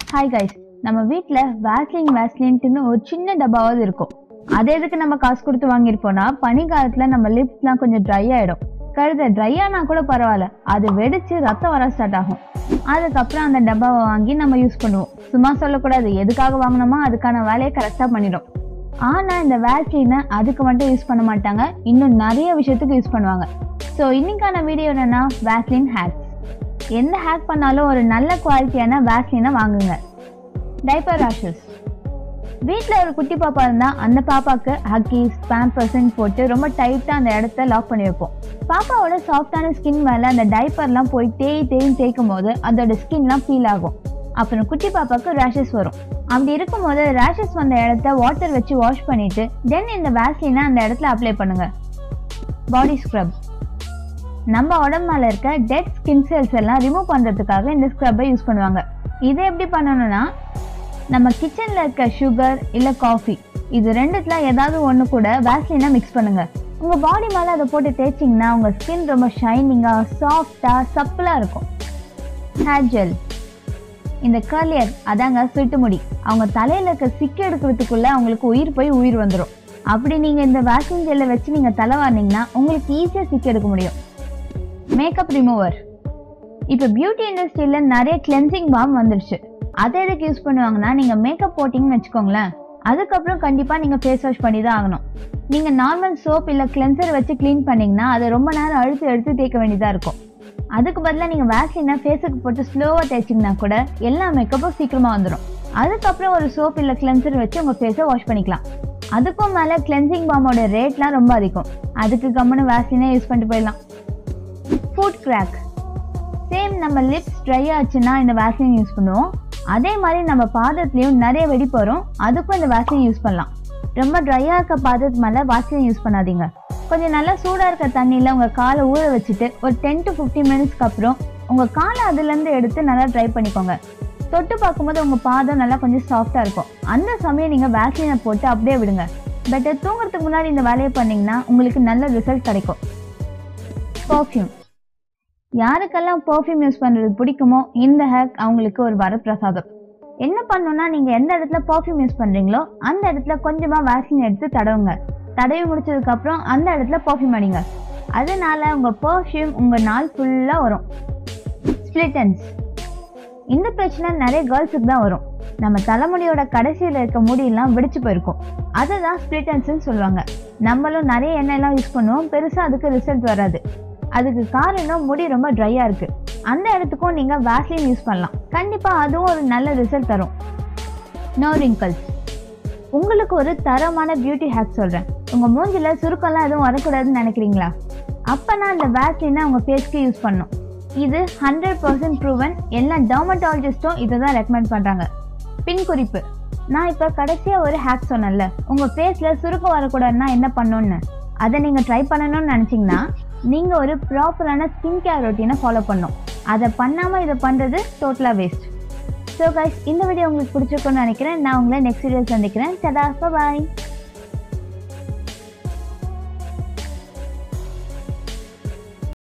hi guys நம்ம வீட்டில் Vaseline வேஸ்லின்ட்டுன்னு ஒரு சின்ன டப்பாவது இருக்கும் அது எதுக்கு நம்ம காசு கொடுத்து வாங்கியிருப்போம்னா பனி காலத்தில் நம்ம லிப்ஸ்லாம் கொஞ்சம் ட்ரை ஆகிடும் கழுத ட்ரை ஆனா கூட பரவாயில்ல அது வெடிச்சு ரத்தம் வர ஸ்டார்ட் ஆகும் அதுக்கப்புறம் அந்த டப்பாவை வாங்கி நம்ம யூஸ் பண்ணுவோம் சும்மா சொல்லக்கூடாது எதுக்காக வாங்கினோமோ அதுக்கான வேலையை கரெக்டாக பண்ணிடும் ஆனால் இந்த வேஸ்லினை அதுக்கு மட்டும் யூஸ் பண்ண மாட்டாங்க இன்னும் நிறைய விஷயத்துக்கு யூஸ் பண்ணுவாங்க ஸோ இன்னைக்கான வீடியோ என்னன்னா வேஸ்லின் ஹேக்ஸ் எந்த ஹேக் பண்ணாலும் ஒரு நல்ல குவாலிட்டியான வேஸ்லினை வாங்குங்க டைப்பர் ராஷஸ் வீட்டில் ஒரு குட்டி பாப்பா இருந்தால் அந்த பாப்பாக்கு ஹக்கீஸ் பேம்பர்ஸ்ன்னு போட்டு ரொம்ப டைட்டாக அந்த இடத்த லாக் பண்ணி வைப்போம் பாப்பாவோட சாஃப்டான ஸ்கின் மேலே அந்த டைப்பர்லாம் போய் தேய் தேயும் தேய்க்கும் போது அதோட ஸ்கின்லாம் ஃபீல் ஆகும் அப்புறம் குட்டி பாப்பாக்கு ரேஷஸ் வரும் அப்படி இருக்கும்போது ரேஷஸ் வந்த இடத்த வாட்டர் வச்சு வாஷ் பண்ணிட்டு தென் இந்த வேஸ்லினை அந்த இடத்துல அப்ளை பண்ணுங்க பாடி ஸ்க்ரப் நம்ம உடம்பு மேல இருக்க டெட் ஸ்கின் செல்ஸ் எல்லாம் ரிமூவ் பண்றதுக்காக இந்த ஸ்க்ரப்பை யூஸ் பண்ணுவாங்க இதை எப்படி பண்ணணும்னா நம்ம கிச்சன்ல இருக்க சுகர் இல்ல காஃபி இது ரெண்டுத்துல ஏதாவது ஒன்று கூட வேஸ்லினா மிக்ஸ் பண்ணுங்க உங்க பாடி மேல அதை போட்டு தேய்ச்சிங்கன்னா உங்க ஸ்கின் ரொம்ப ஷைனிங்கா சாஃப்டா சப்பிளா இருக்கும் ஹேர் ஜெல் இந்த கர்லியர் அதாங்க சுட்டு முடி அவங்க தலையில இருக்க சிக்கு எடுக்கிறதுக்குள்ள அவங்களுக்கு உயிர் போய் உயிர் வந்துடும் அப்படி நீங்க இந்த வேக்சின் ஜெல்லை வச்சு நீங்க தலை வாரினீங்கன்னா உங்களுக்கு ஈஸியா சிக்கு எடுக்க முடியும் மேக்கப் ரிமூவர் இப்போ பியூட்டி இண்டஸ்ட்ரியில் நிறைய கிளென்சிங் பாம் வந்துருச்சு அதை எதுக்கு யூஸ் பண்ணுவாங்கன்னா நீங்கள் மேக்கப் போட்டிங்கன்னு வச்சுக்கோங்களேன் அதுக்கப்புறம் கண்டிப்பாக நீங்கள் ஃபேஸ் வாஷ் பண்ணி தான் ஆகணும் நீங்கள் நார்மல் சோப் இல்லை கிளென்சர் வச்சு க்ளீன் பண்ணிங்கன்னா அதை ரொம்ப நேரம் அழுத்து எடுத்து தேய்க்க வேண்டியதாக இருக்கும் அதுக்கு பதிலாக நீங்கள் வேக்சினை ஃபேஸுக்கு போட்டு ஸ்லோவாக தேய்ச்சிங்கன்னா கூட எல்லா மேக்கப்பும் சீக்கிரமாக வந்துடும் அதுக்கப்புறம் ஒரு சோப் இல்லை கிளென்சர் வச்சு உங்கள் ஃபேஸை வாஷ் பண்ணிக்கலாம் அதுக்கும் மேலே கிளென்சிங் பாமோட ரேட்லாம் ரொம்ப அதிகம் அதுக்கு கம்முன்னு வேக்சினே யூஸ் பண்ணிட்டு போயிடலாம் ஃபுட் கிராக் சேம் நம்ம லிப்ஸ் ட்ரை ஆச்சுன்னா இந்த வேஸ்லின் யூஸ் பண்ணுவோம் அதே மாதிரி நம்ம பாதத்துலேயும் நிறைய வெடிப்பு வரும் அதுக்கும் இந்த வேஸ்லின் யூஸ் பண்ணலாம் ரொம்ப ட்ரையாக இருக்க பாதத்து மேலே வாஸ்லின் யூஸ் பண்ணாதீங்க கொஞ்சம் நல்லா சூடாக இருக்க தண்ணியில் உங்கள் காலை ஊற வச்சுட்டு ஒரு டென் டு ஃபிஃப்டீன் மினிட்ஸ்க்கு அப்புறம் உங்கள் காலை அதுலேருந்து எடுத்து நல்லா ட்ரை பண்ணிக்கோங்க தொட்டு பார்க்கும்போது உங்கள் பாதம் நல்லா கொஞ்சம் சாஃப்டாக இருக்கும் அந்த சமயம் நீங்கள் வேஸ்லினை போட்டு அப்படியே விடுங்க பெட்டர் தூங்குறதுக்கு முன்னாடி இந்த வேலையை பண்ணிங்கன்னா உங்களுக்கு நல்ல ரிசல்ட் கிடைக்கும் பர்ஃப்யூம் யாருக்கெல்லாம் பர்ஃப்யூம் யூஸ் பண்ணுறது பிடிக்குமோ இந்த ஹேக் அவங்களுக்கு ஒரு வரப்பிரசாதம் என்ன பண்ணணும்னா நீங்கள் எந்த இடத்துல பர்ஃப்யூம் யூஸ் பண்ணுறீங்களோ அந்த இடத்துல கொஞ்சமாக வேக்சின் எடுத்து தடவுங்க தடவி முடிச்சதுக்கப்புறம் அந்த இடத்துல பர்ஃப்யூம் அடிங்க அதனால உங்கள் பர்ஃப்யூம் உங்கள் நாள் ஃபுல்லாக வரும் ஸ்பிளிட்டன்ஸ் இந்த பிரச்சனை நிறைய கேர்ள்ஸுக்கு தான் வரும் நம்ம தலைமுடியோட கடைசியில் இருக்க முடியெல்லாம் வெடிச்சு போயிருக்கும் அதை தான் ஸ்பிளிட்டன்ஸ்னு சொல்லுவாங்க நம்மளும் நிறைய எண்ணெயெல்லாம் யூஸ் பண்ணுவோம் பெருசாக அதுக்கு ரிசல்ட் வராது அதுக்கு காரணம் முடி ரொம்ப ட்ரையாக இருக்குது அந்த இடத்துக்கும் நீங்கள் வேஸ்லின் யூஸ் பண்ணலாம் கண்டிப்பாக அதுவும் ஒரு நல்ல ரிசல்ட் தரும் நோ ரிங்கிள்ஸ் உங்களுக்கு ஒரு தரமான பியூட்டி ஹேக் சொல்கிறேன் உங்கள் மூஞ்சில் சுருக்கம்லாம் எதுவும் வரக்கூடாதுன்னு நினைக்கிறீங்களா அப்போனா அந்த வேஸ்லினை உங்கள் ஃபேஸ்க்கு யூஸ் பண்ணணும் இது ஹண்ட்ரட் பர்சன்ட் ப்ரூவன் எல்லா டெர்மட்டாலஜிஸ்ட்டும் இதை தான் ரெக்கமெண்ட் பண்ணுறாங்க பின் குறிப்பு நான் இப்போ கடைசியாக ஒரு ஹேக் சொன்னேன்ல உங்கள் ஃபேஸில் சுருக்கம் வரக்கூடாதுன்னா என்ன பண்ணணும்னு அதை நீங்கள் ட்ரை பண்ணணும்னு நினச்சிங்கன்னா நீங்கள் ஒரு ப்ராப்பரான ஸ்கின் கேர் ரொட்டீனை ஃபாலோ பண்ணணும் அதை பண்ணாமல் இதை பண்ணுறது டோட்டலாக வேஸ்ட் ஸோ கைஸ் இந்த வீடியோ உங்களுக்கு பிடிச்சிருக்கும்னு நினைக்கிறேன் நான் உங்களை நெக்ஸ்ட் வீடியோ சந்திக்கிறேன் சதா பாய்